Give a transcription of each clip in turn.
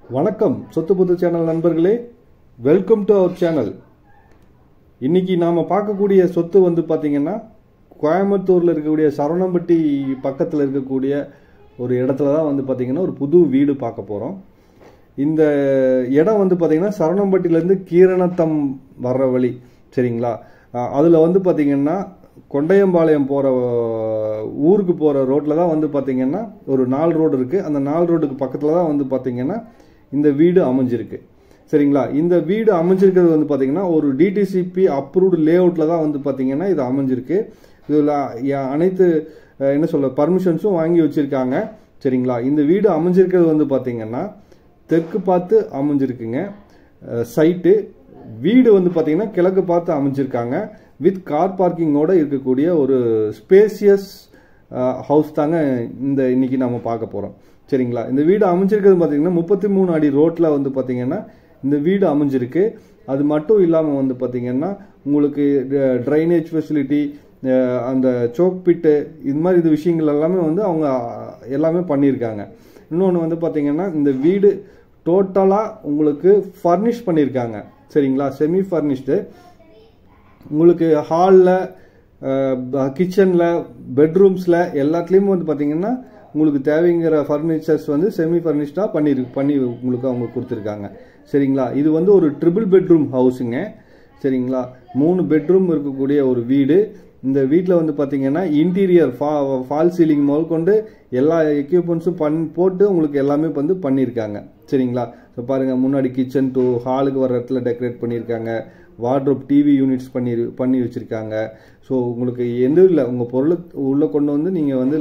வணக்கம் சொத்து புத்து சேனல் நண்பர்களே வெல்கம் டு அவர் சேனல் இன்னைக்கு நாம் பார்க்கக்கூடிய சொத்து வந்து பார்த்தீங்கன்னா கோயம்புத்தூரில் இருக்கக்கூடிய சரவணம்பட்டி பக்கத்தில் இருக்கக்கூடிய ஒரு இடத்துல தான் வந்து பார்த்தீங்கன்னா ஒரு புது வீடு பார்க்க போகிறோம் இந்த இடம் வந்து பார்த்தீங்கன்னா சரவணம்பட்டியிலேருந்து கீரணத்தம் வர்ற வழி சரிங்களா அதில் வந்து பார்த்தீங்கன்னா கொண்டையம்பாளையம் போகிற ஊருக்கு போகிற ரோட்டில் தான் வந்து பார்த்தீங்கன்னா ஒரு நாலு ரோடு இருக்குது அந்த நாலு ரோடுக்கு பக்கத்தில் தான் வந்து பார்த்தீங்கன்னா இந்த வீடு அமைஞ்சிருக்கு சரிங்களா இந்த வீடு அமைஞ்சிருக்கிறது வந்து பார்த்தீங்கன்னா ஒரு டிடிசிபி அப்ரூவ்டு லே அவுட்டில் தான் வந்து பார்த்தீங்கன்னா இது அமைஞ்சிருக்கு இதில் அனைத்து அஹ், என்ன சொல்ல பர்மிஷன்ஸும் வாங்கி வச்சுருக்காங்க சரிங்களா இந்த வீடு அமைஞ்சிருக்கிறது வந்து பார்த்தீங்கன்னா தெற்கு பார்த்து அமைஞ்சிருக்குங்க சைட்டு வீடு வந்து பார்த்தீங்கன்னா கிழக்கு பார்த்து அமைஞ்சிருக்காங்க வித் கார் பார்க்கிங்கோட இருக்கக்கூடிய ஒரு ஸ்பேசியஸ் ஹவுஸ் தாங்க இந்த இன்னைக்கு நம்ம பார்க்க போகிறோம் சரிங்களா இந்த வீடு அமைஞ்சிருக்கிறது பார்த்தீங்கன்னா முப்பத்தி மூணு அடி ரோட்டில் வந்து பார்த்தீங்கன்னா இந்த வீடு அமைஞ்சிருக்கு அது மட்டும் இல்லாமல் வந்து பார்த்தீங்கன்னா உங்களுக்கு ட்ரைனேஜ் ஃபெசிலிட்டி அந்த சோக் பிட்டு இது மாதிரி இது விஷயங்கள் எல்லாமே வந்து அவங்க அஹ், எல்லாமே பண்ணியிருக்காங்க இன்னொன்று வந்து பார்த்தீங்கன்னா இந்த வீடு டோட்டலாக உங்களுக்கு ஃபர்னிஷ் பண்ணியிருக்காங்க சரிங்களா செமி ஃபர்னிஷ்டு உங்களுக்கு ஹாலில் கிச்சனில் பெட்ரூம்ஸில் எல்லாத்துலேயும் வந்து பார்த்தீங்கன்னா உங்களுக்கு தேவைங்கிற ஃபர்னிச்சர்ஸ் வந்து செமி ஃபர்னிஷ்டாக பண்ணி பண்ணி உங்களுக்கு அவங்க கொடுத்துருக்காங்க சரிங்களா இது வந்து ஒரு ட்ரிபிள் பெட்ரூம் ஹவுஸுங்க சரிங்களா மூணு பெட்ரூம் இருக்கக்கூடிய ஒரு வீடு இந்த வீட்டில் வந்து பார்த்தீங்கன்னா இன்டீரியர் ஃபா ஃபால் சீலிங் முதல் கொண்டு எல்லா எக்யூப்மெண்ட்ஸும் பண் போட்டு உங்களுக்கு எல்லாமே வந்து பண்ணியிருக்காங்க சரிங்களா ஸோ பாருங்கள் முன்னாடி கிச்சன் டு ஹாலுக்கு வர இடத்துல டெக்கரேட் பண்ணியிருக்காங்க வார்ட்ரோப் டிவி யூனிட்ஸ் பண்ணி பண்ணி வச்சுருக்காங்க ஸோ உங்களுக்கு எந்த இல்லை உங்கள் பொருளை உள்ளே கொண்டு வந்து நீங்கள் வந்து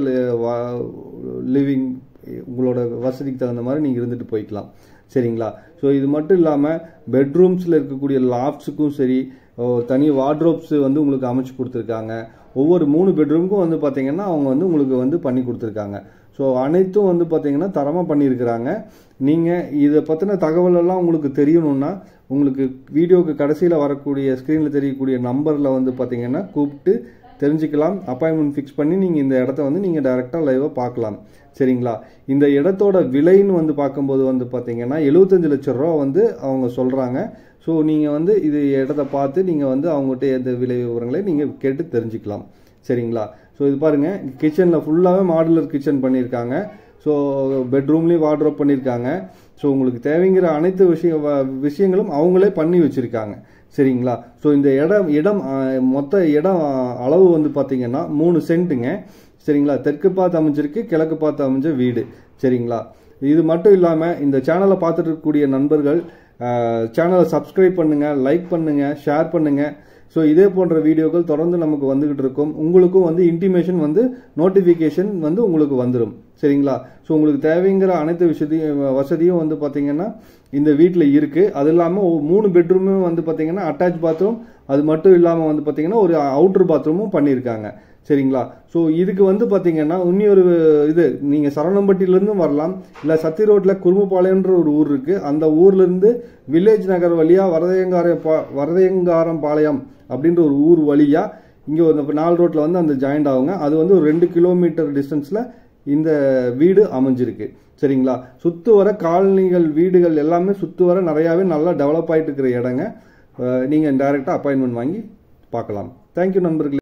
லிவிங் உங்களோட வசதிக்கு தகுந்த மாதிரி நீங்கள் இருந்துட்டு போய்க்கலாம் சரிங்களா ஸோ இது மட்டும் இல்லாமல் பெட்ரூம்ஸில் இருக்கக்கூடிய லாஃப்ட்ஸுக்கும் சரி ஓ, தனி வார்ட்ரோப்ஸ் வந்து உங்களுக்கு அமைச்சு கொடுத்துருக்காங்க ஒவ்வொரு மூணு பெட்ரூமுக்கும் வந்து பார்த்தீங்கன்னா அவங்க வந்து உங்களுக்கு வந்து பண்ணி கொடுத்துருக்காங்க ஸோ அனைத்தும் வந்து பார்த்தீங்கன்னா தரமாக பண்ணியிருக்கிறாங்க நீங்கள் இதை பற்றின தகவல் எல்லாம் உங்களுக்கு தெரியணும்னா உங்களுக்கு வீடியோக்கு கடைசியில் வரக்கூடிய ஸ்க்ரீனில் தெரியக்கூடிய நம்பரில் வந்து பார்த்தீங்கன்னா கூப்பிட்டு தெரிஞ்சுக்கலாம் அப்பாயின்மெண்ட் ஃபிக்ஸ் பண்ணி நீங்கள் இந்த இடத்த வந்து நீங்கள் டைரெக்டாக லைவாக பார்க்கலாம் சரிங்களா இந்த இடத்தோட விலைன்னு வந்து பார்க்கும்போது வந்து பார்த்தீங்கன்னா எழுபத்தஞ்சு லட்ச ரூபா வந்து அவங்க சொல்கிறாங்க ஸோ நீங்கள் வந்து இது இடத்த பார்த்து நீங்கள் வந்து அவங்ககிட்ட எந்த விலை விவரங்களை நீங்கள் கேட்டு தெரிஞ்சுக்கலாம் சரிங்களா ஸோ இது பாருங்கள் கிச்சனில் ஃபுல்லாகவே மாடுலர் கிச்சன் பண்ணியிருக்காங்க ஸோ பெட்ரூம்லேயும் வார்ட்ரோப் பண்ணியிருக்காங்க ஸோ உங்களுக்கு தேவைங்கிற அனைத்து விஷய வ- விஷயங்களும் அவங்களே பண்ணி வச்சுருக்காங்க சரிங்களா ஸோ இந்த இடம் இடம் ஆ, மொத்த இடம் ஆ, அளவு வந்து பார்த்தீங்கன்னா மூணு சென்ட்டுங்க சரிங்களா தெற்கு பார்த்து அமைஞ்சிருக்கு கிழக்கு பார்த்து அமைஞ்ச வீடு சரிங்களா இது மட்டும் இல்லாமல் இந்த சேனலை பார்த்துட்டு இருக்கக்கூடிய நண்பர்கள் சேனலை சப்ஸ்கிரைப் பண்ணுங்கள் லைக் பண்ணுங்கள் ஷேர் பண்ணுங்கள் ஸோ இதே போன்ற வீடியோக்கள் தொடர்ந்து நமக்கு வந்துகிட்டு இருக்கும் உங்களுக்கும் வந்து இன்டிமேஷன் வந்து நோட்டிஃபிகேஷன் வந்து உங்களுக்கு வந்துடும் சரிங்களா ஸோ உங்களுக்கு தேவைங்கிற அனைத்து விஷயத்தையும் வசதியும் வந்து பார்த்தீங்கன்னா இந்த வீட்டில் இருக்குது அது இல்லாமல் மூணு பெட்ரூமும் வந்து பார்த்தீங்கன்னா அட்டாச் பாத்ரூம் அது மட்டும் இல்லாமல் வந்து பார்த்தீங்கன்னா ஒரு அவுட்டர் பாத்ரூமும் பண்ணியிருக்காங்க சரிங்களா ஸோ இதுக்கு வந்து பார்த்தீங்கன்னா இன்னொரு இது நீங்கள் சரவணம்பட்டியிலேருந்தும் வரலாம் இல்லை சத்தி ரோட்டில் குருமபாளையம்ன்ற ஒரு ஊர் இருக்குது அந்த ஊர்லேருந்து வில்லேஜ் நகர் வழியாக வரதையங்கார பா வரதையங்காரம் பாளையம் அப்படின்ற ஒரு ஊர் வழியாக இங்கே ஒரு நாலு ரோட்டில் வந்து அந்த ஜாயிண்ட் ஆகுங்க அது வந்து ஒரு ரெண்டு கிலோமீட்டர் டிஸ்டன்ஸில் இந்த வீடு அமைஞ்சிருக்கு சரிங்களா சுற்று வர காலனிகள் வீடுகள் எல்லாமே சுற்று வர நிறையாவே நல்லா டெவலப் ஆகிட்டு இருக்கிற இடங்க நீங்கள் டைரெக்டாக அப்பாயின்மெண்ட் வாங்கி பார்க்கலாம் தேங்க்யூ நண்பர்களே